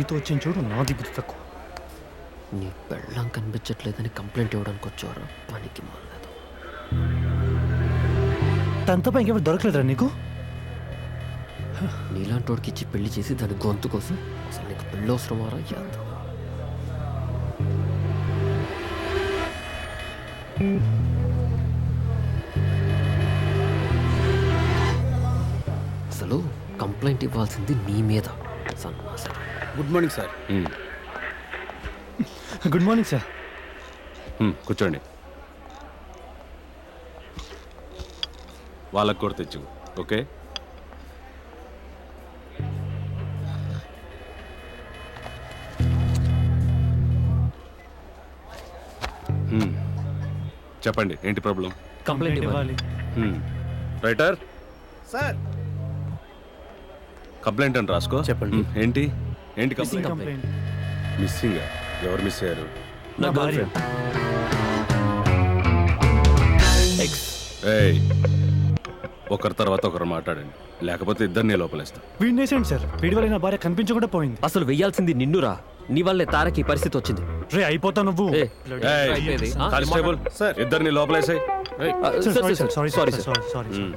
బుద్ధితో వచ్చిన చూడు నాది బుద్ధి తక్కువ నీ పెళ్ళం కనిపించట్లేదని కంప్లైంట్ ఇవ్వడానికి వచ్చారు పనికి మాలేదు తనతో ఇంకెవరు దొరకలేదురా నీకు నీలాంటి వాడికి ఇచ్చి పెళ్లి చేసి దాని గొంతు కోసం అసలు నీకు పెళ్ళి అవసరమారా యాదవ్ అసలు కంప్లైంట్ ఇవ్వాల్సింది నీ మీద సన్నాస good morning sir good morning sir హ్మ్, కూర్చోండి వాళ్ళకు కూడా తెచ్చు ఓకే హ్మ్. చెప్పండి ఏంటి ప్రాబ్లం కంప్లైంట్ ఇవ్వాలి హ్మ్. రైటర్ సార్ కంప్లైంట్ అని రాసుకో చెప్పండి. హ్మ్, ఏంటి ఏంటి కంప్లైంట్ కంప్లైంట్ మిస్సింగ్ ఎవరు మిస్ అయ్యారు నా నా భార్య. గర్ల్ ఎక్స్ ఏయ్ ఒకరి తర్వాత ఒకరు మాట్లాడండి లేకపోతే ఇద్దరిని లోపలేస్తా వీడిని వేసేయండి సార్ వీడి వల్ల నా భార్య కనిపించకుండా పోయింది అసలు వెయ్యాల్సింది నిన్నురా నీ వల్లే తారకి ఈ పరిస్థితి వచ్చింది రే అయిపోతా నువ్వు ఏ, ఏయ్, అయిపోయేది. ఆ, కానిస్టేబుల్ సార్. ఇద్దరిని లోపలేసాయి ఆ, sir sir, sorry sir, sir sorry sorry sir sir sorry sorry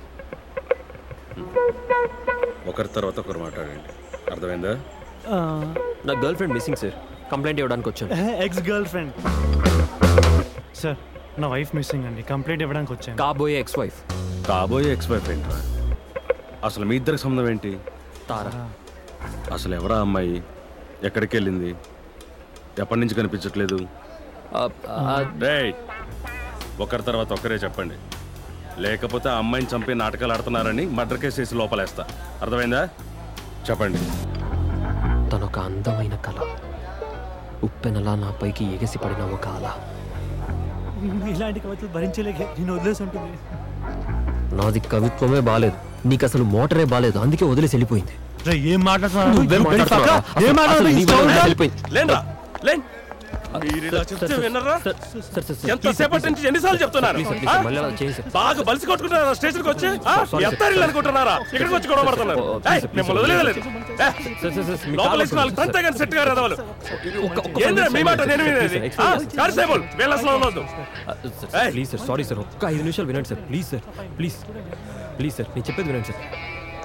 ఒకరి తర్వాత ఒకరు మాట్లాడండి అర్థమైందా నా girlfriend missing sir complaint ఇవ్వడానికి వచ్చాను ఎక్స్ గర్ల్ ఫ్రెండ్ సార్ నా వైఫ్ మిస్సింగ్ అండి కంప్లైంట్ ఇవ్వడానికి వచ్చాను కాబోయే ఎక్స్ వైఫ్ కాబోయే ఎక్స్ వైఫ్ ఏంట్రా అసలు మీ ఇద్దరికి సంబంధం ఏంటి తారా అసలు ఎవరా అమ్మాయి ఎక్కడికి వెళ్ళింది ఎప్పటి నుంచి కనిపించట్లేదు ఆ, ఆ, రేయ్ ఒకరి తర్వాత ఒకరే చెప్పండి లేకపోతే ఆ అమ్మాయిని చంపి నాటకాలు ఆడుతున్నారని మర్డర్ కేసు వేసి లోపలేస్తా అర్థమైందా చెప్పండి తనొక అందమైన కళ ఉప్పెనలా నా పైకి ఎగసి పడిన ఒక అల ఇలాంటి కవితలు భరించలేక నేను వదిలేసి ఉంటుంది నాది కవిత్వమే బాలేదు నీకు అసలు మోటరే బాలేదు అందుకే వదిలేసి వెళ్ళిపోయింది రే ఏం మాట్లాడుతున్నావు నువ్వేం నువ్వు వెళ్ళి మాట్లాడుతున్నావురా? పక్క. ఏం అసలు- అసలు నీ వల్ల మాట్లాడుతున్నావు వెళ్ళిపోయింది. లేండ్రా లేండి sir, sir, sir, sir, sir, ఎంతసేపటి నుంచి ఎన్నిసార్లు చెప్తున్నాను ప్లీజ్ సార్, ప్లీజ్ ఆ? సార్, మళ్ళీ అలా చేయండి సార్. బాగా బలిసి కొట్టుకుంటున్నారా స్టేషన్కి వచ్చి ఆ? సారీ, ఎత్తారు ఇల్లు అనుకుంటున్నారా ఇక్కడికి వచ్చి గొడవ పడుతున్నారు ఓ, ఓ, ప్లీజ్ ఏయ్, సార్, మిమ్మల్ని ప్లీజ్ వదిలేదలేదు సార్, సార్, సార్, సార్, మీ లోపల కాలు వేసుకుని వాళ్ళకి పట్టుకోండి, తంతే కానీ సెట్ గారు ఎదవలు ఒక్క- ఒక్క ఏంద్రా మీ నిమిషం మాట నేను ప్లీజ్ వినేది సార్, ఆ? ఎక్స్క్యూజ్ కానిస్టేబుల్ వీళ్ళ అసలు ఉండొద్దు ఆ, sir, sir, please sir sorry sir ఒక్క ఐదు నిమిషాలు వినండి sir please sir please please sir నేను చెప్పేది వినండి సార్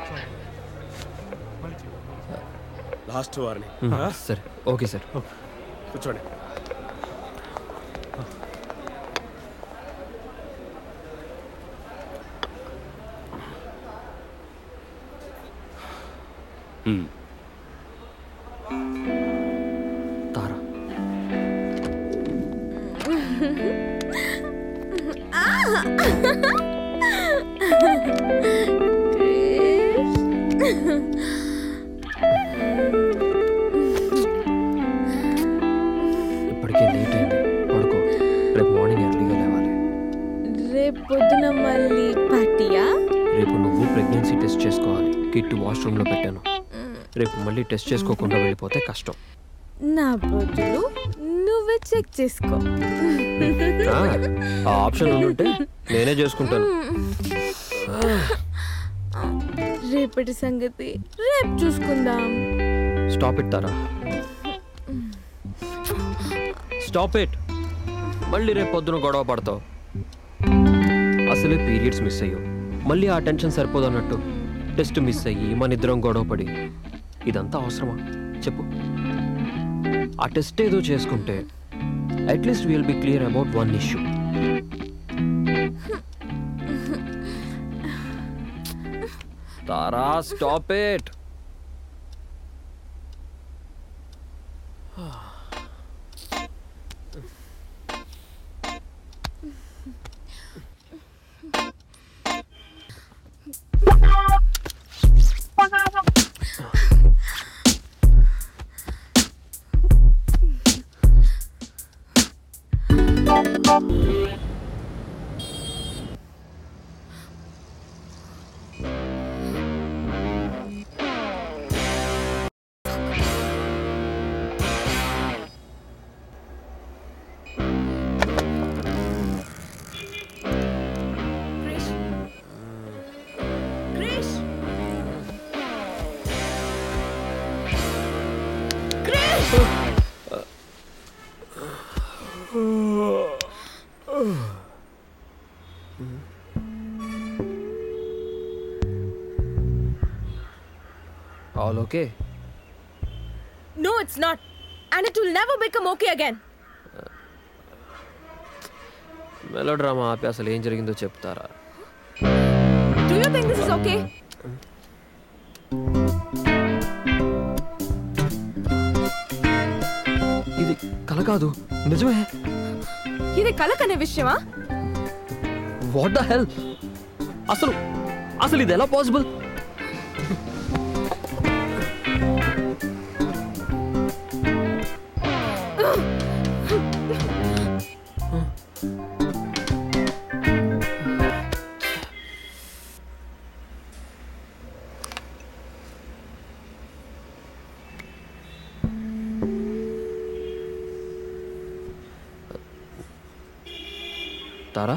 లాస్ట్ వారిని సరే ఓకే సార్ కూర్చోండి హ్మ్. తారా ఇప్పటికే లేట్ అయింది పడుకో రేపు మార్నింగ్ ఎర్లీగా లేవాలి రేపు పొద్దున మళ్ళీ పార్టీయా రేపు నువ్వు ప్రెగ్నెన్సీ టెస్ట్ చేసుకోవాలి కిట్ వాష్రూమ్లో పెట్టాను రేపు మళ్ళీ టెస్ట్ చేసుకోకుండా వెళ్ళిపోతే కష్టం నా బదులు నువ్వే చెక్ చేసుకో ఆ, ఆ ఆప్షన్ ఉంటే నేనే చేసుకుంటాను రేపటి సంగతి రేపు చూసుకుందాం stop it Tara stop it మళ్ళీ రేపు పొద్దున గొడవ పడతావు అసలే పీరియడ్స్ మిస్ అయ్యావు మళ్ళీ ఆ టెన్షన్ సరిపోదు అన్నట్టు టెస్ట్ మిస్ అయ్యి మన ఇద్దరం గొడవ పడి ఇదంతా అవసరమా చెప్పు ఆ టెస్ట్ ఏదో చేసుకుంటే at least will be clear about one issue Tara stop it all okay No, it's not. And it will never become okay again. Melodrama ఆపి అసలు ఏం జరిగిందో చెప్తారా Do you think this is okay? ఇది కల కాదు నిజమే ఇది కలకనే విషయమా వాట్ ద హెల్ అసలు అసలు ఇది ఎలా పాసిబుల్ తారా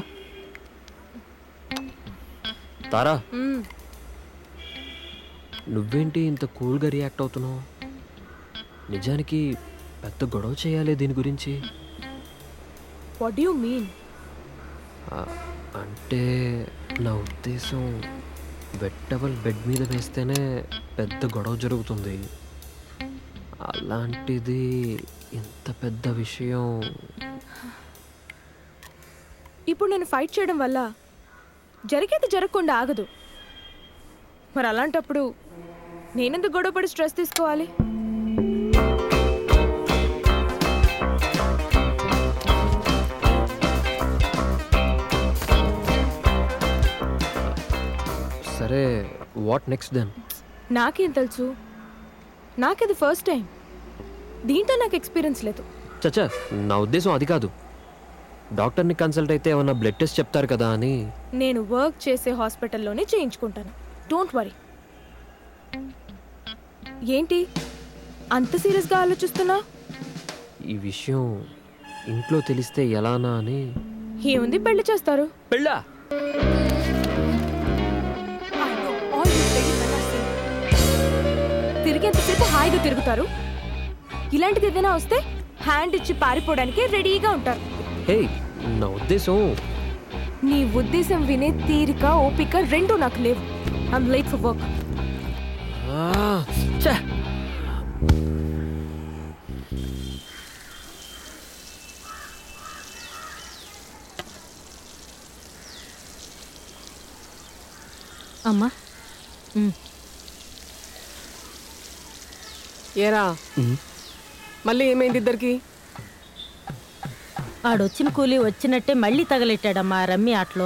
తారా నువ్వేంటి ఇంత కూల్గా రియాక్ట్ అవుతున్నావు నిజానికి పెద్ద గొడవ చేయాలి దీని గురించి వాట్ డూ మీన్ ఆ, అంటే నా ఉద్దేశం వెట్టవల్ బెడ్ మీద వేస్తేనే పెద్ద గొడవ జరుగుతుంది అలాంటిది ఇంత పెద్ద విషయం ఇప్పుడు నేను ఫైట్ చేయడం వల్ల జరిగేది జరగకుండా ఆగదు మరి అలాంటప్పుడు నేనెందుకు గొడవపడి స్ట్రెస్ తీసుకోవాలి సరే వాట్ నెక్స్ట్ దెన్ నాకేం తెలుసు నాకిది ఫస్ట్ టైం దీంట్లో నాకు ఎక్స్పీరియన్స్ లేదు చచ్చా నా ఉద్దేశం అది కాదు డాక్టర్ని కన్సల్ట్ అయితే ఏమన్నా బ్లడ్ టెస్ట్ చెప్తారు కదా అని నేను వర్క్ చేసే హాస్పిటల్లోనే చేయించుకుంటాను డోంట్ వరీ ఏంటి అంత సీరియస్గా ఆలోచిస్తున్నా ఈ విషయం ఇంట్లో తెలిస్తే ఎలానా అని ఏముంది పెళ్లి చేస్తారు పెళ్ళా తిరిగేంతసేపు హాయిగా తిరుగుతారు ఇలాంటిది ఏదైనా వస్తే హ్యాండ్ ఇచ్చి పారిపోవడానికి రెడీగా ఉంటారు హే నా ఉద్దేశం నీ ఉద్దేశం వినే తీరిక ఓపిక రెండు నాకు లేవు ఐమ్ లేట్ ఫర్ వర్క్ ఆ, ఛే! అమ్మా ఉమ్. ఏరా మళ్ళీ ఏమైంది ఇద్దరికి ఆడొచ్చిన కూలి వచ్చినట్టే మళ్ళీ తగలెట్టాడమ్మా ఆ రమ్మి ఆటలో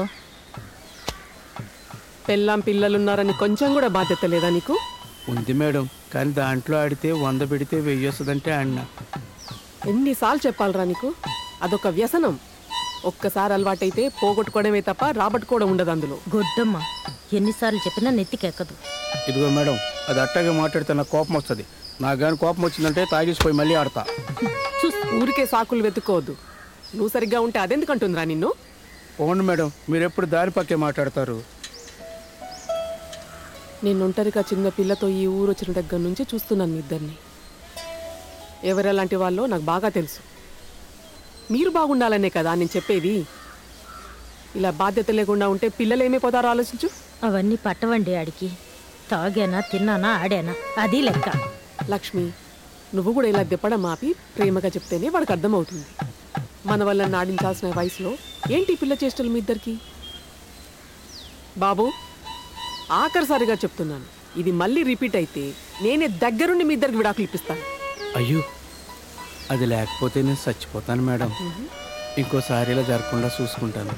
పెళ్ళాం పిల్లలున్నారని కొంచెం కూడా బాధ్యత లేదా నీకు ఉంది మేడం కానీ దాంట్లో ఆడితే వంద పెడితే వెయ్యి వస్తుందంటే ఆడిన ఎన్నిసార్లు చెప్పాలరా నీకు అదొక వ్యసనం ఒక్కసారి అలవాటైతే పోగొట్టుకోవడమే తప్ప రాబట్టుకోవడం ఉండదు అందులో గొడ్డమ్మ ఎన్నిసార్లు చెప్పినా నెత్తికెక్కదు ఇదిగో మేడం అది అట్టగా మాట్లాడితే నాకు కోపం వస్తుంది నాకు కానీ కోపం వచ్చిందంటే తాగేసిపోయి మళ్ళీ ఆడతా ఊరికే సాకులు వెతుక్కోవద్దు నువ్వు సరిగ్గా ఉంటే అదెందుకు అంటుందిరా నిన్ను పోండి మేడం మీరు ఎప్పుడు దారి పక్కే మాట్లాడతారు నేను ఒంటరిగా చిన్న పిల్లతో ఈ ఊరు వచ్చిన దగ్గర నుంచి చూస్తున్నాను మీ ఇద్దరిని ఎవరెలాంటి వాళ్ళో నాకు బాగా తెలుసు మీరు బాగుండాలనే కదా నేను చెప్పేది ఇలా బాధ్యత లేకుండా ఉంటే పిల్లలు ఏమైపోతారో ఆలోచించు అవన్నీ పట్టవండి ఆడికి తాగానా తిన్నానా ఆడానా అది లెక్క లక్ష్మి నువ్వు కూడా ఇలా దిప్పడం ఆపి ప్రేమగా చెప్తేనే వాడికి అర్థమవుతుంది మన వల్ల నాడించాల్సిన వయసులో ఏంటి ఈ పిల్ల చేష్టలు మీ ఇద్దరికి బాబు ఆఖరిసారిగా చెప్తున్నాను ఇది మళ్ళీ రిపీట్ అయితే నేనే దగ్గరుండి మీ ఇద్దరికి విడాకులు ఇప్పిస్తాను అయ్యో అది లేకపోతే నేను చచ్చిపోతాను మేడం ఇంకోసారి ఇలా జరగకుండా చూసుకుంటాను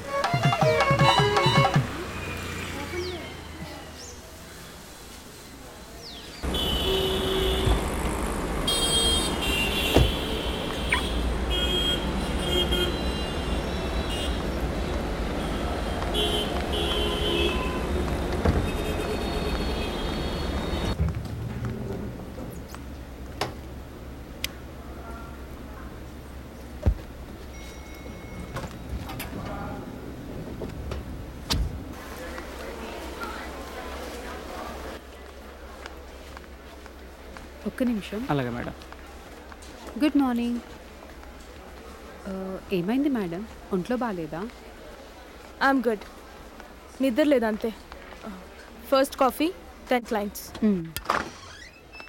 ఒక్క నిమిషం అలాగే మేడం గుడ్ మార్నింగ్ ఆ, ఏమైంది మేడం ఒంట్లో బాగాలేదా ఐఎమ్ గుడ్ నిద్ర లేదు అంతే ఫస్ట్ కాఫీ టెన్ క్లయింట్స్ మ్మ్.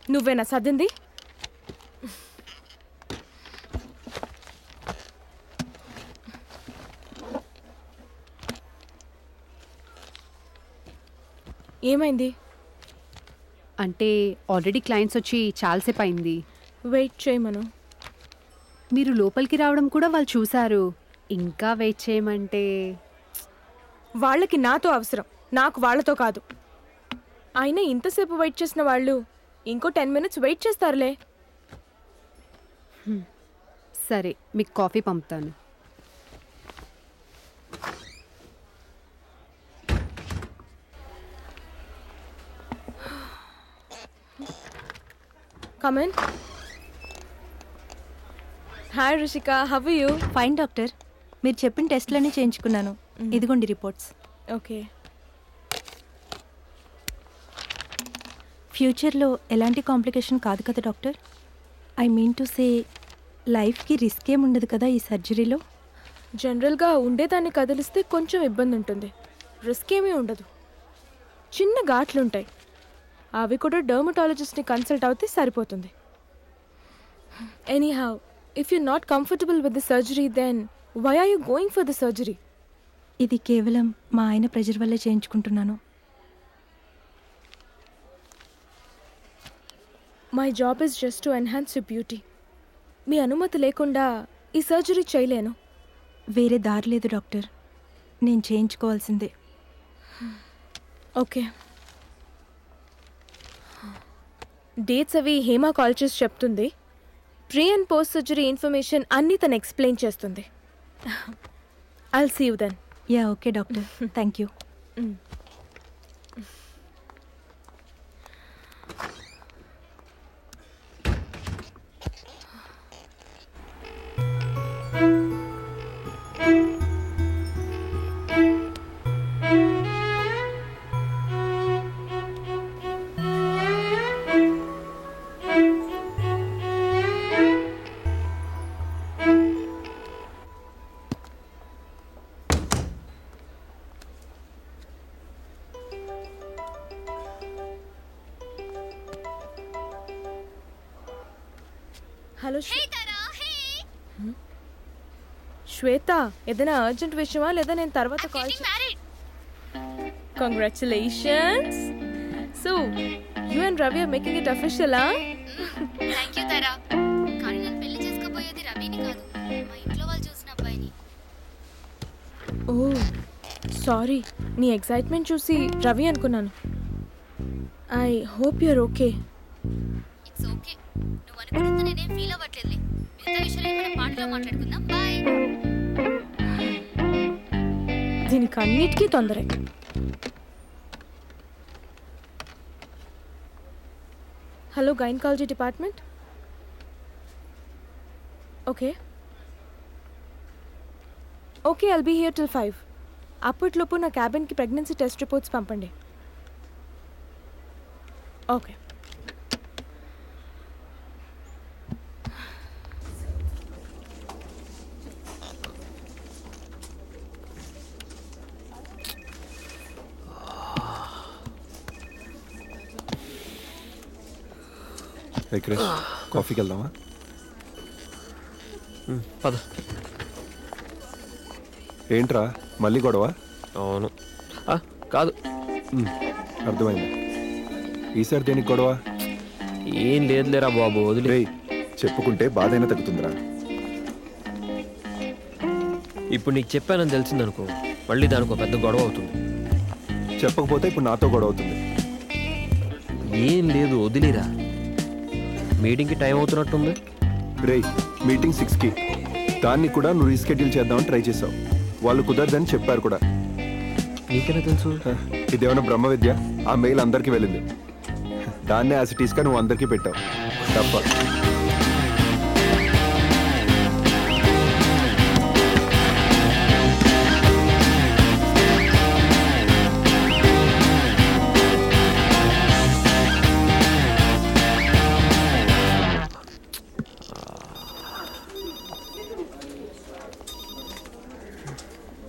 నువ్వేనా సర్దింది ఏమైంది అంటే ఆల్రెడీ క్లయింట్స్ వచ్చి చాలాసేపు అయింది వెయిట్ చేయమను మీరు లోపలికి రావడం కూడా వాళ్ళు చూశారు ఇంకా వెయిట్ చేయమంటే వాళ్ళకి నాతో అవసరం నాకు వాళ్ళతో కాదు అయినా ఇంతసేపు వెయిట్ చేసిన వాళ్ళు ఇంకో టెన్ మినిట్స్ వెయిట్ చేస్తారులే సరే మీకు కాఫీ పంపుతాను come on hi Rushika how you fine doctor మీరు చెప్పిన టెస్ట్లన్నీ చేయించుకున్నాను ఇదిగోండి రిపోర్ట్స్ ఓకే ఫ్యూచర్లో ఎలాంటి కాంప్లికేషన్ కాదు కదా doctor I mean to say లైఫ్కి రిస్క్ ఏం ఉండదు కదా ఈ సర్జరీలో జనరల్గా ఉండేదాన్ని కదిలిస్తే కొంచెం ఇబ్బంది ఉంటుంది రిస్క్ ఏమీ ఉండదు చిన్న ఘాట్లుంటాయి అవి కూడా డర్మటాలజిస్ట్ని కన్సల్ట్ అవుతే సరిపోతుంది anyhow if you not comfortable with the surgery then why are you going for the surgery ఇది కేవలం మా ఆయన ప్రెజర్ వల్లే చేయించుకుంటున్నాను my job is just to enhance you beauty మీ అనుమతి లేకుండా ఈ సర్జరీ చేయలేను వేరే దారి లేదు డాక్టర్ నేను చేయించుకోవాల్సిందే ఓకే డేట్స్ అవి హేమా కాల్ చేసి చెప్తుంది pre and post surgery information అన్నీ తను ఎక్స్ప్లెయిన్ చేస్తుంది I'll see you then yeah okay doctor thank you hello Shweta ఏదైనా అర్జెంట్ విషయమా లేదా నేను తర్వాత call congratulations so you and Ravi are making it అఫీషియలా థ్యాంక్ యూ తారా కానీ నన్ను పెళ్లి చేసుకోబోయేది రవిని కాదు మా ఇంట్లో వాళ్ళు చూసిన అబ్బాయిని ఓ సారీ నీ ఎక్సైట్మెంట్ చూసి రవి అనుకున్నాను I hope your okay it's okay నువ్వు అనుకున్నంత నేనేం ఫీల్ అవ్వట్లేదులే మిగతా విషయాలు మనం పాటలో మాట్లాడుకుందాం బాయ్ దీనికి అన్నిటికీ తొందరే hello gynaecology department okay okay I'll be here till five అప్పట్లోపు నా క్యాబిన్కి ప్రెగ్నెన్సీ టెస్ట్ రిపోర్ట్స్ పంపండి ఓకే క్రిష్ కాఫీకి వెళ్దామా పద ఏంట్రా మళ్ళీ గొడవ అవును ఆ, కాదు ఉమ్, అర్థమైంది ఈసారి దేనికి గొడవ ఏం లేదులేరా బాబు వదిలే రేయ్ చెప్పుకుంటే బాధైనా తగ్గుతుందిరా ఇప్పుడు నీకు చెప్పానని తెలిసిందనుకో మళ్ళీ దానికి ఒక పెద్ద గొడవ అవుతుంది చెప్పకపోతే ఇప్పుడు నాతో గొడవ అవుతుంది ఏం లేదు వదిలేరా మీటింగ్కి టైం అవుతున్నట్టుంది రేయ్ మీటింగ్ సిక్స్కి దాన్ని కూడా నువ్వు రీస్కెడ్యూల్ చేద్దామని ట్రై చేసావు వాళ్ళు కుదరదని చెప్పారు కూడా నీకెలా తెలుసు హ, ఇదేమైనా బ్రహ్మ విద్య ఆ మెయిల్ అందరికీ వెళ్ళింది దాన్నే యాసిటీస్గా నువ్వు అందరికీ పెట్టావు తప్ప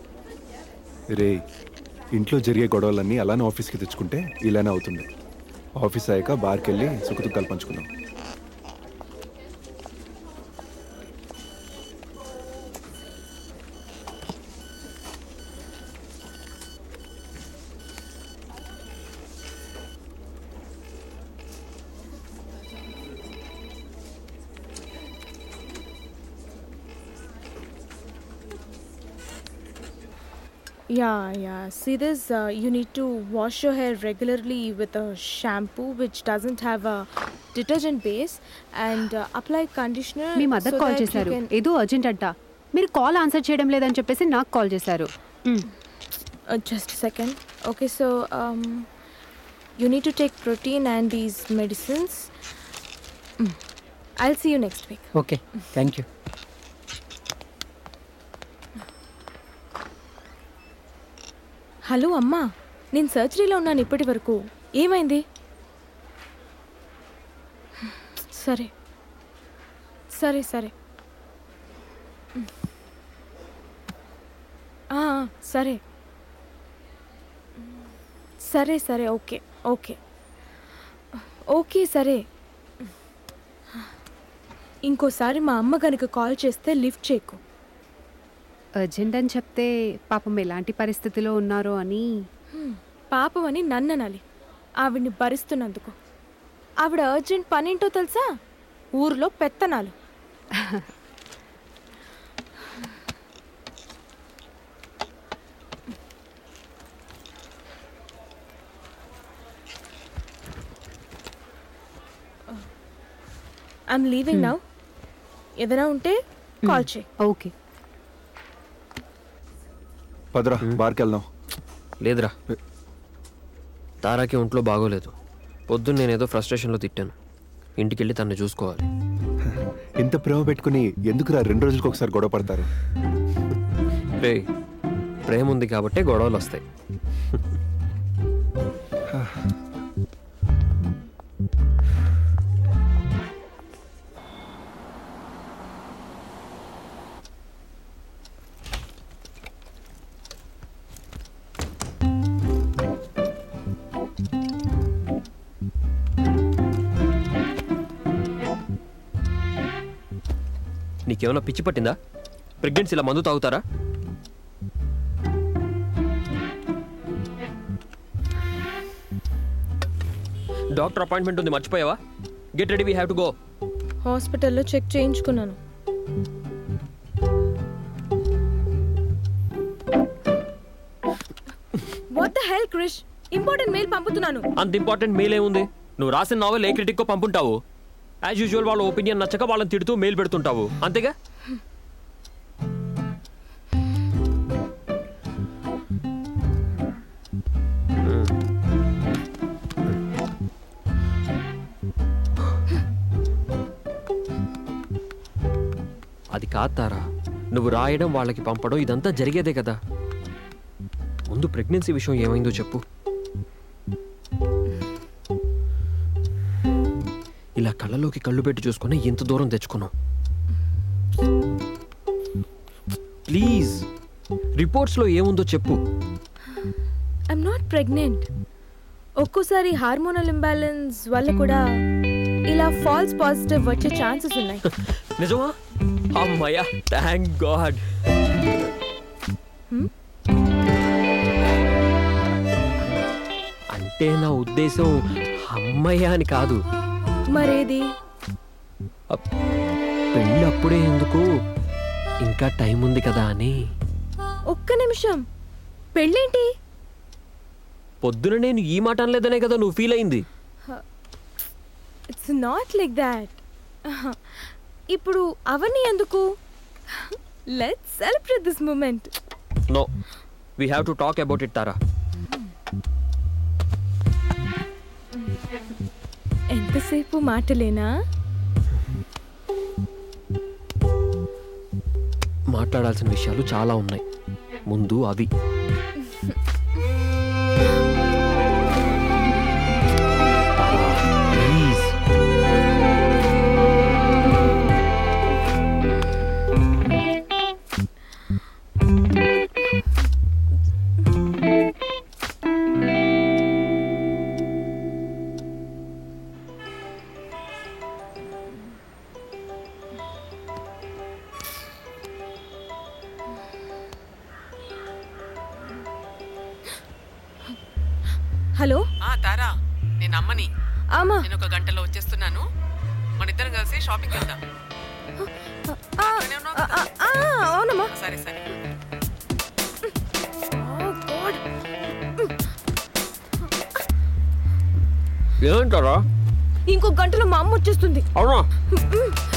రే ఇంట్లో జరిగే గొడవలన్నీ అలానే ఆఫీస్కి తెచ్చుకుంటే ఇలానే అవుతుంది ఆఫీస్ అయ్యాక బార్కి వెళ్ళి సుఖదుఖాలు పంచుకుందాం Yeah, yeah. See this? Uh, you need to wash your hair regularly with a shampoo which doesn't have a detergent base and uh, apply conditioner. మీ mother so call that you చేశారు can- ఏదో అర్జెంట్ అంట మీరు call answer చేయడం లేదని చెప్పేసి నాకు కాల్ చేశారు మ్, Uh, just a second. Okay, so um, you need to take protein and these medicines. Mm. I'll see you next week. Okay thank you hello అమ్మా నేను సర్జరీలో ఉన్నాను ఇప్పటి వరకు ఏమైంది సరే సరే సరే ఆ, ఆ, సరే సరే సరే ఓకే ఓకే ఓకే సరే ఇంకోసారి మా అమ్మ కనుక కాల్ చేస్తే లిఫ్ట్ చేయకు అర్జెంట్ అని చెప్తే పాపం ఎలాంటి పరిస్థితిలో ఉన్నారో అని హ్మ్, పాపం అని నన్ను అనాలి ఆవిడ్ని భరిస్తున్నందుకు ఆవిడ అర్జెంట్ పనేంటో తెలుసా ఊర్లో పెత్తనాలు ఐమ్ లీవింగ్ నౌ ఏదైనా ఉంటే కాల్ చేయి ఓకే పదరా బార్కి వెళ్దాం లేదురా తారాకి ఒంట్లో బాగోలేదు పొద్దున్న నేనేదో ఫ్రస్ట్రేషన్లో తిట్టాను ఇంటికి వెళ్ళి తను చూసుకోవాలి ఇంత ప్రేమ పెట్టుకుని ఎందుకురా రెండు రోజులకు ఒకసారి గొడవ పడతారు రే ప్రేమ ఉంది కాబట్టే గొడవలు వస్తాయి నీకేమైనా పిచ్చి పట్టిందా ప్రెగ్నెన్సీలా మందు తాగుతారా డాక్టర్ అపాయింట్మెంట్ ఉంది మర్చిపోయావా get ready we have to go హాస్పిటల్లో చెక్ చేయించుకున్నాను what the hell Krish important mail పంపుతున్నాను అంత ఇంపార్టెంట్ మెయిల్ ఏముంది నువ్వు రాసిన నావెల్ ఏ క్రిటిక్కో పంపుంటావు యాజ్ యూజువల్ వాళ్ళ ఒపీనియన్ నచ్చక వాళ్ళని తిడుతూ మెయిల్ పెడుతుంటావు అంతేగా అది కాదు తారా నువ్వు రాయడం వాళ్ళకి పంపడం ఇదంతా జరిగేదే కదా ముందు ప్రెగ్నెన్సీ విషయం ఏమైందో చెప్పు ఇలా కళ్ళలోకి కళ్ళు పెట్టి చూసుకుని ఇంత దూరం తెచ్చుకున్నాం ప్లీజ్ రిపోర్ట్స్లో ఏముందో చెప్పు ఐఎమ్ నాట్ ప్రెగ్నెంట్ ఒక్కోసారి హార్మోనల్ ఇంబ్యాలెన్స్ వల్ల కూడా ఇలా ఫాల్స్ పాజిటివ్ వచ్చే ఛాన్సెస్ ఉన్నాయి నిజమా అమ్మయ్యా థ్యాంక్ గాడ్ అంటే నా ఉద్దేశం అమ్మయ్య అని కాదు మరేది అప్- పెళ్ళి అప్పుడే ఎందుకు ఇంకా టైం ఉంది కదా అని ఒక్క నిమిషం పెళ్ళేంటి పొద్దున నేను ఈ మాట అనలేదనే కదా నువ్వు ఫీల్ అయింది ఇట్స్ నాట్ లైక్ దాట్ ఇప్పుడు అవన్నీ ఎందుకు let celebrate this moment no we have to talk about it Tara ఎంతసేపు మాటలేనా మాట్లాడాల్సిన విషయాలు చాలా ఉన్నాయి ముందు అవి ప్లీజ్ హలో ఆ తారా నేను అమ్మని ఆమా నేను ఒక గంటలో వచ్చేస్తున్నాను మన ఇద్దరం కలిసి షాపింగ్ వెళ్దాం ఆ, ఆ, ఆ, ఆ, అవునమ్మా సరే సరే ఓ గాడ్ ఏంటారా ఇంకో గంటలో మా అమ్మ వచ్చేస్తుంది అవునా మ్మ్.